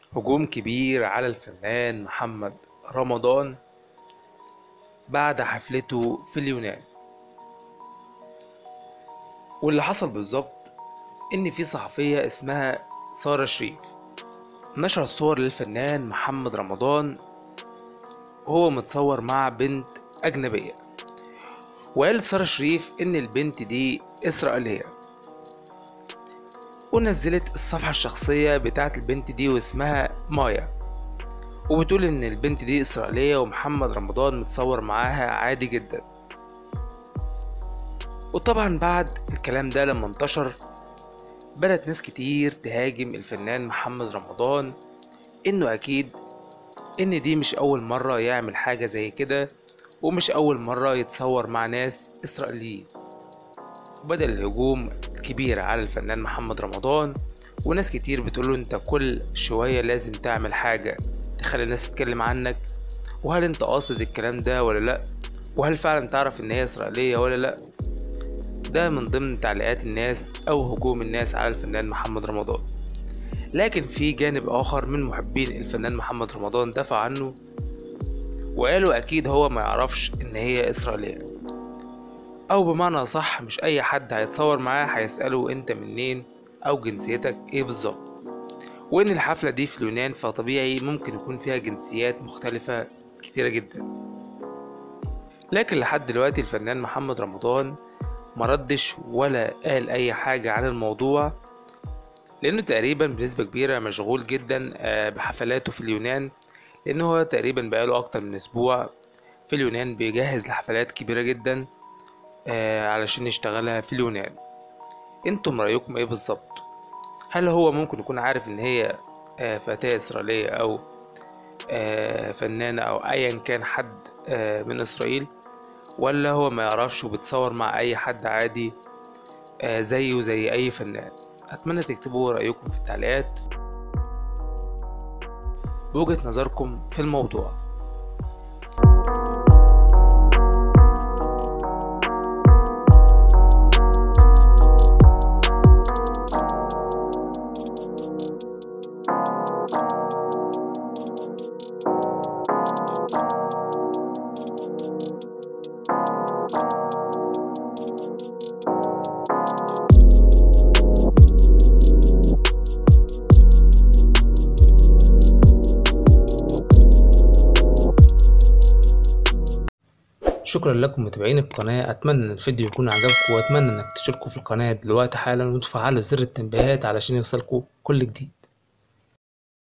هجوم كبير على الفنان محمد رمضان بعد حفلته في اليونان واللي حصل بالظبط ان في صحفية اسمها سارة شريف نشرت صور للفنان محمد رمضان وهو متصور مع بنت أجنبية وقالت سارة شريف إن البنت دي إسرائيلية ونزلت الصفحة الشخصية بتاعت البنت دي واسمها مايا وبتقول إن البنت دي إسرائيلية ومحمد رمضان متصور معاها عادي جدا وطبعا بعد الكلام ده لما انتشر بدأت ناس كتير تهاجم الفنان محمد رمضان إنه أكيد إن دي مش أول مرة يعمل حاجة زي كده ومش أول مرة يتصور مع ناس إسرائيليين بدأ الهجوم الكبير على الفنان محمد رمضان وناس كتير بتقوله انت كل شوية لازم تعمل حاجة تخلي الناس تتكلم عنك وهل انت قاصد الكلام ده ولا لأ وهل فعلا تعرف ان هي إسرائيلية ولا لأ ده من ضمن تعليقات الناس أو هجوم الناس على الفنان محمد رمضان لكن في جانب آخر من محبين الفنان محمد رمضان دافع عنه وقالوا أكيد هو ما يعرفش إن هي إسرائيلية أو بمعنى صح مش أي حد هيتصور معاه هيسأله أنت منين أو جنسيتك إيه بالظبط وإن الحفلة دي في اليونان فطبيعي ممكن يكون فيها جنسيات مختلفة كتيرة جدا لكن لحد دلوقتي الفنان محمد رمضان مردش ولا قال أي حاجة عن الموضوع لأنه تقريبا بنسبة كبيرة مشغول جدا بحفلاته في اليونان لأنه هو تقريبا بقاله أكتر من أسبوع في اليونان بيجهز لحفلات كبيرة جدا علشان يشتغلها في اليونان انتم رأيكم ايه بالظبط هل هو ممكن يكون عارف ان هي فتاة إسرائيلية أو فنانة أو أيا كان حد من إسرائيل ولا هو ما يعرفش وبتصور مع أي حد عادي زيه زي أي فنان أتمنى تكتبوا رأيكم في التعليقات بوجهة نظركم في الموضوع شكرا لكم متابعين القناة أتمنى إن الفيديو يكون عجبكم وأتمنى إنك تشتركوا في القناة دلوقتي حالا وتفعلوا زر التنبيهات علشان يوصلكوا كل جديد